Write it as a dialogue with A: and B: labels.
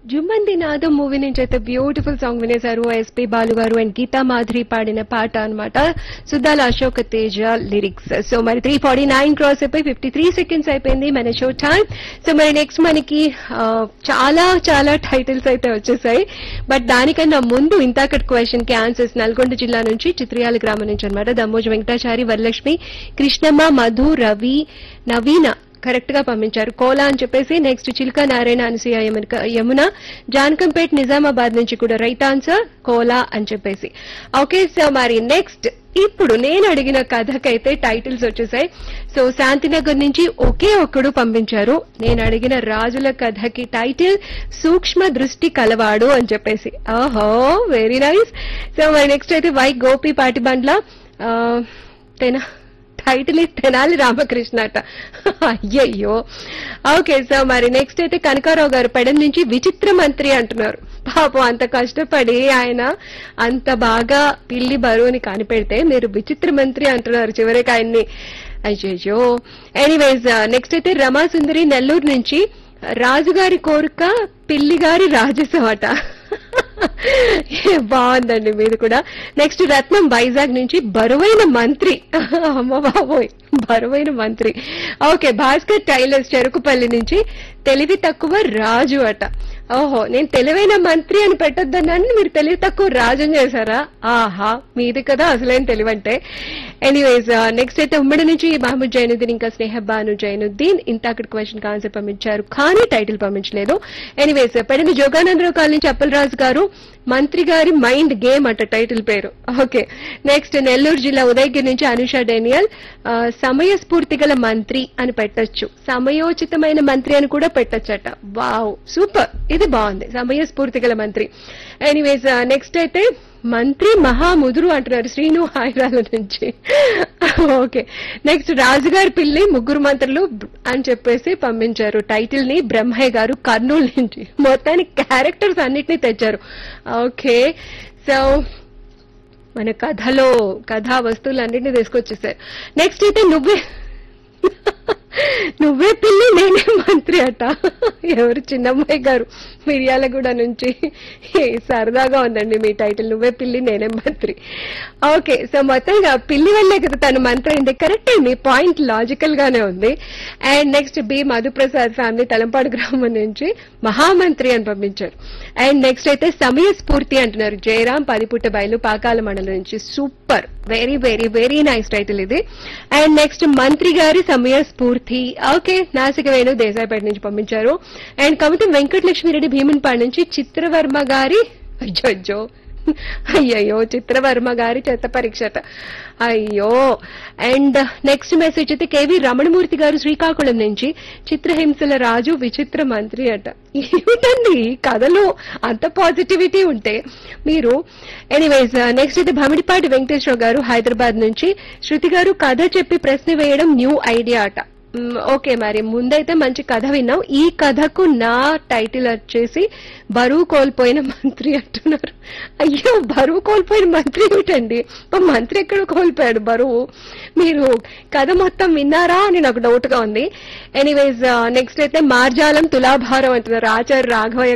A: జుమ్మంది నాదం మూవీ నుంచి అయితే బ్యూటిఫుల్ సాంగ్ వినేశారు ఎస్పి బాలు గారు అండ్ గీతా మాధురి పాడిన పాట అన్నమాట సుద్దాల అశోక్ తేజ లిరిక్స్ సో మరి త్రీ ఫార్టీ నైన్ క్రాస్ అయిపోయి ఫిఫ్టీ త్రీ సెకండ్స్ అయిపోయింది మన షో టైం సో మరి నెక్స్ట్ మనకి ఆ, చాలా చాలా టైటిల్స్ అయితే వచ్చేసాయి బట్ దానికన్నా ముందు ఇంతాకటి క్వశ్చన్ కి ఆన్సర్స్ నల్గొండ జిల్లా నుంచి చిత్రియాల గ్రామం నుంచి అనమాట దమ్మోజు వెంకటాచారి వరలక్ష్మి కృష్ణమ్మ మధు రవి నవీన కరెక్ట్ గా పంపించారు కోలా అని చెప్పేసి నెక్స్ట్ చిల్కా నారాయణ అనసూయ యమున- యమున జాన్కంపేట్ నిజామాబాద్ నుంచి కూడా రైట్ ఆన్సర్ కోలా అని చెప్పేసి ఓకే సో మరి నెక్స్ట్ ఇప్పుడు నేను అడిగిన కథకైతే టైటిల్స్ వచ్చేసాయి సో శాంతినగర్ నుంచి ఒకే ఒక్కడు పంపించారు నేను అడిగిన రాజుల కథకి టైటిల్ సూక్ష్మ దృష్టి కలవాడు అని చెప్పేసి ఓహో వెరీ నైస్ సో మరి నెక్స్ట్ అయితే వై గోపి పాటిబండ్ల ఆ, తెనా టైటిల్ ఈ తెనాలి రామకృష్ణ అట అయ్యయ్యో ఓకే సో మరి నెక్స్ట్ అయితే కనకారావు గారు పెడం నుంచి విచిత్ర మంత్రి అంటున్నారు పాపం అంత కష్టపడి ఆయన అంత బాగా పిల్లి బరువుని కనిపెడితే మీరు విచిత్ర మంత్రి అంటున్నారు చివరికి ఆయన్ని అయ్యయ్యో ఎనీవేస్ నెక్స్ట్ అయితే రమాసుందరి నెల్లూరు నుంచి రాజుగారి కోరిక పిల్లిగారి రాజసం అట బాగుందండి మీది కూడా నెక్స్ట్ రత్నం వైజాగ్ నుంచి బరువైన మంత్రి అమ్మ బాబోయ్ బరువైన మంత్రి ఓకే భాస్కర్ టైలర్స్ చెరుకుపల్లి నుంచి తెలివి తక్కువ రాజు అట ఓహో నేను తెలివైన మంత్రి అని పెట్టొద్దన్నాను మీరు తెలివి తక్కువ రాజు చేశారా ఆహా మీది కదా అసలైన తెలివంటే ఎనీవేస్ నెక్స్ట్ అయితే ఉమ్మడి నుంచి మహమ్మద్ జైనుద్దీన్ ఇంకా స్నేహ బాను జైనుద్దీన్ ఇంత అక్కడ క్వశ్చన్ ఆన్సర్ పంపించారు కానీ టైటిల్ పంపించలేదు ఎనీవేస్ పెడిన జోగానందరావు కాలనీ నుంచి అప్పలరాజు గారు మంత్రి గారి మైండ్ గేమ్ అట టైటిల్ పేరు ఓకే నెక్స్ట్ నెల్లూరు జిల్లా ఉదయగిరి నుంచి అనుష డేనియల్ ఆ, సమయస్ఫూర్తి గల మంత్రి అని పెట్టొచ్చు సమయోచితమైన మంత్రి అని కూడా పెట్టొచ్చట వావ్ సూపర్ ఇది బాగుంది సమయస్ఫూర్తి గల మంత్రి ఎనీవేస్ నెక్స్ట్ అయితే మంత్రి మహాముదురు అంటున్నారు శ్రీను హాయిరాల నుంచి ఓకే నెక్స్ట్ రాజుగారి పిల్లి ముగ్గురు మంత్రులు అని చెప్పేసి పంపించారు టైటిల్ ని బ్రహ్మయ్య గారు కర్నూలు నుంచి మొత్తానికి క్యారెక్టర్స్ అన్నిటినీ తెచ్చారు ఓకే సో మన కథలో కథా వస్తువులన్నింటినీ తీసుకొచ్చేసారు నెక్స్ట్ అయితే నువ్వే నువ్వే పిల్లి నేనే మంత్రి అట ఎవరు చిన్నమ్మాయి గారు మిర్యాలగూడ నుంచి సరదాగా ఉందండి మీ టైటిల్ నువ్వే పిల్లి నేనే మంత్రి ఓకే సో మొత్తంగా పిల్లి వల్లే కదా తను మంత్రి అయింది కరెక్ట్ మీ పాయింట్ లాజికల్ గానే ఉంది and next B Madhuprasad family Talampadu గ్రామం నుంచి మహామంత్రి అని పంపించారు అండ్ నెక్స్ట్ అయితే సమయ స్ఫూర్తి అంటున్నారు జయరాం పదిపుట్ట బయలు పాకాల మండలం నుంచి super very very very nice title ఇది అండ్ నెక్స్ట్ మంత్రి గారి సమయ స్ఫూర్తి ఓకే నాసిక వేణు దేశాయిపేట నుంచి పంపించారు అండ్ కవిత వెంకటలక్ష్మిరెడ్డి భీమన్పాడు నుంచి చిత్రవర్మ గారి అయ్యో అయ్యయ్యో చిత్రవర్మ గారి చెత్త పరీక్షట అయ్యో అండ్ నెక్స్ట్ మెసేజ్ అయితే కేవి రమణమూర్తి గారు శ్రీకాకుళం నుంచి చిత్రహింసల రాజు విచిత్ర మంత్రి అట ఏమిటండి ఈ కథలో అంత పాజిటివిటీ ఉంటే మీరు ఎనీవేస్ నెక్స్ట్ అయితే భమిడిపాటి వెంకటేశ్వర గారు హైదరాబాద్ నుంచి శృతి గారు కథ చెప్పి ప్రశ్న వేయడం న్యూ ఐడియా అట మ్, ఓకే మరి ముందైతే మంచి కథ విన్నాం ఈ కథకు నా టైటిల్ వచ్చేసి బరువు కోల్పోయిన మంత్రి అంటున్నారు అయ్యో బరువు కోల్పోయిన మంత్రి ఏమిటండి ఓ మంత్రి ఎక్కడ కోల్పోయాడు బరువు మీరు కథ మొత్తం విన్నారా అని నాకు డౌట్ గా ఉంది ఎనీవేస్ నెక్స్ట్ అయితే మార్జాలం తులాభారం అంటున్నారు ఆచార్య రాఘవయ్య